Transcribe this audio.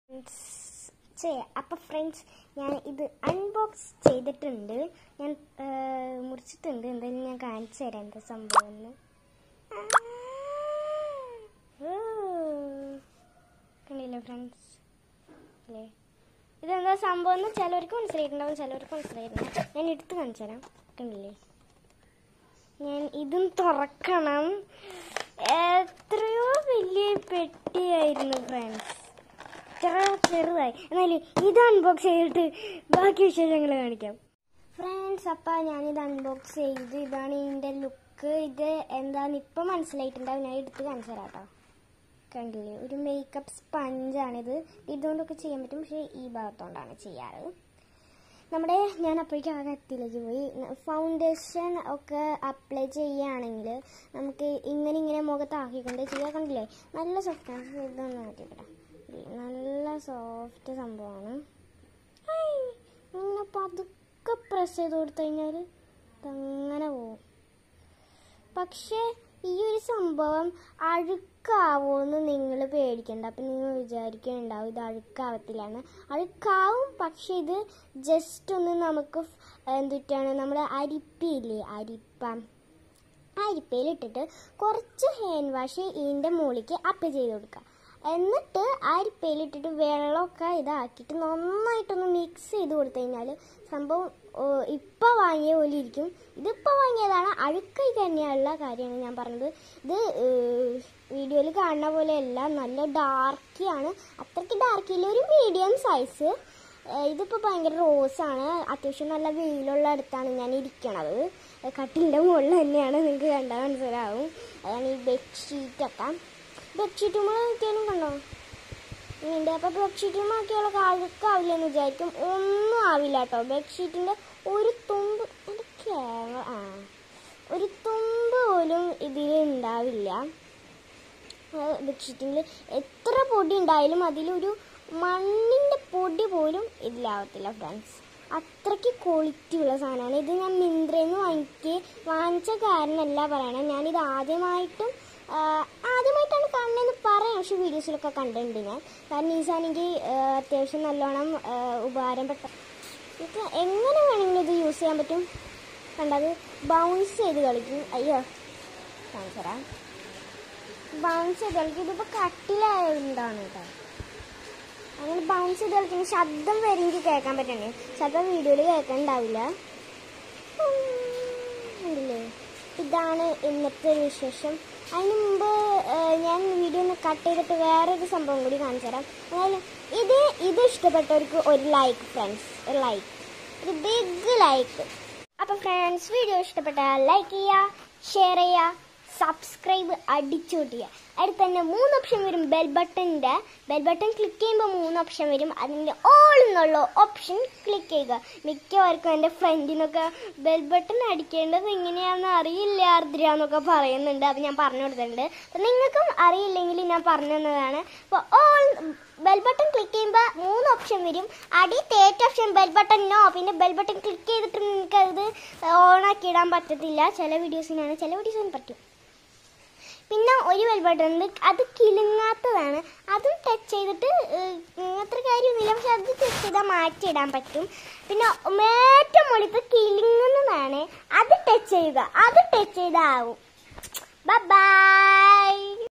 അപ്പോൾ ഫ്രണ്ട്സ് ഞാൻ ഇത് അൺബോക്സ് ചെയ്തിട്ടുണ്ട് ഞാൻ ആ, മുറിച്ചിട്ടുണ്ട് എന്തായാലും ഞാൻ കാണിച്ചു തരാം എന്താ സംഭവം എന്ന് കണ്ടില്ലേ ഫ്രണ്ട്സ് അല്ലേ ഇതെന്താ സംഭവം എന്ന് ചിലവർക്ക് മനസ്സിലായിട്ടുണ്ടാവും ചിലവർക്ക് മനസ്സിലായിട്ടുണ്ട് ഞാൻ എടുത്ത് കാണിച്ചു തരാം കണ്ടില്ലേ ഞാൻ ഇതും തുറക്കണം എത്രയോ വലിയ പെട്ടിയായിരുന്നു ഫ്രണ്ട്സ് ഇത്ര ചെറുതായി എന്നാലും ഇത് അൺബോക്സ് ചെയ്തിട്ട് ബാക്കി വിശേഷങ്ങൾ കാണിക്കാം ഫ്രണ്ട്സ് അപ്പം ഞാനിത് അൺബോക്സ് ചെയ്തു ഇതാണ് ഇതിൻ്റെ ലുക്ക് ഇത് എന്താന്ന് ഇപ്പം മനസ്സിലായിട്ടുണ്ടാവും ഞാൻ എടുത്ത് കാണിച്ചു തരാം കേട്ടോ കണ്ടില്ലേ ഒരു മേക്കപ്പ് സ്പഞ്ചാണിത് ഇതുകൊണ്ടൊക്കെ ചെയ്യാൻ പറ്റും പക്ഷേ ഈ ഭാഗത്തോണ്ടാണ് ചെയ്യാറ് നമ്മുടെ ഞാൻ അപ്പോഴേക്കും ആകെ എത്തിയിലേക്ക് പോയി ഫൗണ്ടേഷൻ ഒക്കെ അപ്ലൈ ചെയ്യുകയാണെങ്കിൽ നമുക്ക് ഇങ്ങനെ ഇങ്ങനെ മുഖത്താക്കിക്കൊണ്ട് ചെയ്യാൻ കണ്ടില്ലേ നല്ല സോഫ്റ്റ് ഇതൊന്നും മാറ്റിപ്പെടാം നല്ല സോഫ്റ്റ് സംഭവമാണ് ഹൈ, ഇങ്ങനെ പതുക്കെ പ്രസ് ചെയ്ത് കൊടുത്തു കഴിഞ്ഞാൽ ഇതങ്ങനെ പോവും പക്ഷേ ഈ ഒരു സംഭവം അഴുക്കാവുമെന്ന് നിങ്ങൾ പേടിക്കണ്ട അപ്പം നിങ്ങൾ വിചാരിക്കുന്നുണ്ടാവും ഇത് അഴുക്കാവത്തില്ലാന്ന് അഴുക്കാവും പക്ഷെ ഇത് ജസ്റ്റ് ഒന്ന് നമുക്ക് ഫ്- എന്തുട്ടാണ് നമ്മുടെ അരിപ്പയില്ലേ അരിപ്പ ആ അരിപ്പയിലിട്ടിട്ട് കുറച്ച് ഹാൻഡ് വാഷ് ഇതിൻ്റെ മുകളിലേക്ക് അപ്ലൈ ചെയ്ത് കൊടുക്കുക എന്നിട്ട് ആ അരിപ്പയിലിട്ടിട്ട് വെള്ളമൊക്കെ ഇതാക്കിയിട്ട് നന്നായിട്ടൊന്ന് മിക്സ് ചെയ്ത് കൊടുത്തു കഴിഞ്ഞാൽ സംഭവം ഇപ്പം വാങ്ങിയ പോലെ ഇരിക്കും ഇതിപ്പോൾ വാങ്ങിയതാണ് അഴുക്കായി തന്നെയുള്ള കാര്യമാണ് ഞാൻ പറഞ്ഞത് ഇത് വീഡിയോയിൽ കാണുന്ന പോലെയല്ല നല്ല ഡാർക്കിയാണ് അത്രയ്ക്ക് ഡാർക്കില്ല ഒരു മീഡിയം സൈസ് ഇതിപ്പോൾ ഭയങ്കര റോസാണ് അത്യാവശ്യം നല്ല വെയിലുള്ള അടുത്താണ് ഞാൻ ഇരിക്കണത് കട്ടിലിൻ്റെ മുകളിൽ തന്നെയാണ് നിങ്ങൾക്ക് കണ്ടാൽ മനസ്സിലാവും അതാണ് ഈ ബെഡ്ഷീറ്റൊക്കെ ബെഡ്ഷീറ്റ് നമ്മൾ നോക്കിയാലും കണ്ടോ ഉണ്ട് അപ്പോൾ ബെഡ്ഷീറ്റ് നോക്കിയാലൊക്കെ അഴുക്കാവില്ലെന്ന് വിചാരിക്കും ഒന്നും ആവില്ല കേട്ടോ ബെഡ്ഷീറ്റിൻ്റെ ഒരു തുമ്പ് എൻ്റെ ക്യാമറ ആ ഒരു തുമ്പ് പോലും ഇതിൽ ഉണ്ടാവില്ല ബെഡ്ഷീറ്റിൽ എത്ര പൊടി ഉണ്ടായാലും അതിലൊരു മണ്ണിൻ്റെ പൊടി പോലും ഇതിലാവത്തില്ല ഫ്രണ്ട്സ് അത്രയ്ക്ക് ക്വാളിറ്റി ഉള്ള സാധനമാണ് ഇത് ഞാൻ മിന്ത്രയിൽ നിന്ന് വാങ്ങിക്ക് വാങ്ങിച്ച കാരണമല്ല പറയണം ഞാനിത് ആദ്യമായിട്ടും ആ, ആദ്യമായിട്ടാണ് കാണുന്നതെന്ന് പറയാം പക്ഷെ വീഡിയോസിലൊക്കെ കണ്ടിട്ടുണ്ട് ഞാൻ കാരണം ഈ സാധനം എനിക്ക് ആ, അത്യാവശ്യം നല്ലോണം ആ, ഉപകാരപ്പെട്ട ഇത് എങ്ങനെ വേണമെങ്കിലും ഇത് യൂസ് ചെയ്യാൻ പറ്റും കണ്ടത് ബൗൺസ് ചെയ്ത് കളിക്കും അയ്യോ കാണിച്ചു തരാം ബൗൺസ് ചെയ്ത് കളിക്കും ഇതിപ്പോൾ കട്ടിലായതുകൊണ്ടാണ് കേട്ടോ അങ്ങനെ ബൗൺസ് ചെയ്ത് കളിക്കുന്ന ശബ്ദം വരെ എനിക്ക് കേൾക്കാൻ പറ്റണേ ശബ്ദം വീഡിയോയിൽ കേൾക്കാനുണ്ടാവില്ല ഉണ്ടല്ലേ ഇതാണ് ഇന്നത്തെ ഒരു വിശേഷം അതിന് മുമ്പ് ഏഹ്, ഞാൻ വീഡിയോ ഒന്ന് കട്ട് ചെയ്തിട്ട് വേറൊരു സംഭവം കൂടി കാണിച്ചു തരാം അതായത് ഇത് ഇത് ഇഷ്ടപ്പെട്ടവർക്ക് ഒരു ലൈക്ക് ഫ്രണ്ട്സ് ഒരു ലൈക്ക് ഒരു ബിഗ് ലൈക്ക് അപ്പോൾ ഫ്രണ്ട്സ് വീഡിയോ ഇഷ്ടപ്പെട്ടാൽ ലൈക്ക് ചെയ്യുക ഷെയർ ചെയ്യുക സബ്സ്ക്രൈബ് അടിച്ചോട്ട് ചെയ്യുക അടുത്ത് തന്നെ മൂന്ന് ഓപ്ഷൻ വരും ബെൽ ബട്ടണിൻ്റെ ബെൽ ബട്ടൺ ക്ലിക്ക് ചെയ്യുമ്പോൾ മൂന്ന് ഓപ്ഷൻ വരും അതിൻ്റെ ഓൾ എന്നുള്ള ഓപ്ഷൻ ക്ലിക്ക് ചെയ്യുക മിക്കവർക്കും എൻ്റെ ഫ്രണ്ടിനൊക്കെ ബെൽ ബട്ടൺ അടിക്കേണ്ടത് എങ്ങനെയാണെന്ന് അറിയില്ല ആർദ്ര എന്നൊക്കെ പറയുന്നുണ്ട് അത് ഞാൻ പറഞ്ഞു കൊടുത്തിട്ടുണ്ട് അപ്പം നിങ്ങൾക്കും അറിയില്ലെങ്കിൽ ഞാൻ പറഞ്ഞു തന്നതാണ് അപ്പോൾ ഓൾ ബെൽ ബട്ടൺ ക്ലിക്ക് ചെയ്യുമ്പോൾ മൂന്ന് ഓപ്ഷൻ വരും അടിയത്തെ ഏറ്റവും ഓപ്ഷൻ ബെൽ ബട്ടൺ നോ പിന്നെ ബെൽ ബട്ടൺ ക്ലിക്ക് ചെയ്തിട്ട് നിങ്ങൾക്ക് അത് ഓണാക്കി ഇടാൻ പറ്റത്തില്ല ചില വീഡിയോസിനാണ് ചില വീഡിയോസിന് പറ്റും പിന്നെ ഒരു ബെൽ ബട്ടൺ ഉണ്ട് അത് കിലുങ്ങാത്തതാണ് അതും ടച്ച് ചെയ്തിട്ട് ഏഹ്, അത്ര കാര്യമൊന്നുമില്ല പക്ഷെ അത് ടച്ച് ചെയ്താൽ മാറ്റിയിടാൻ പറ്റും പിന്നെ ഏറ്റവും മുകളിൽ കിലുങ്ങുന്നതാണ് അത് ടച്ച് ചെയ്യുക അത് ടച്ച് ചെയ്താവും ബൈ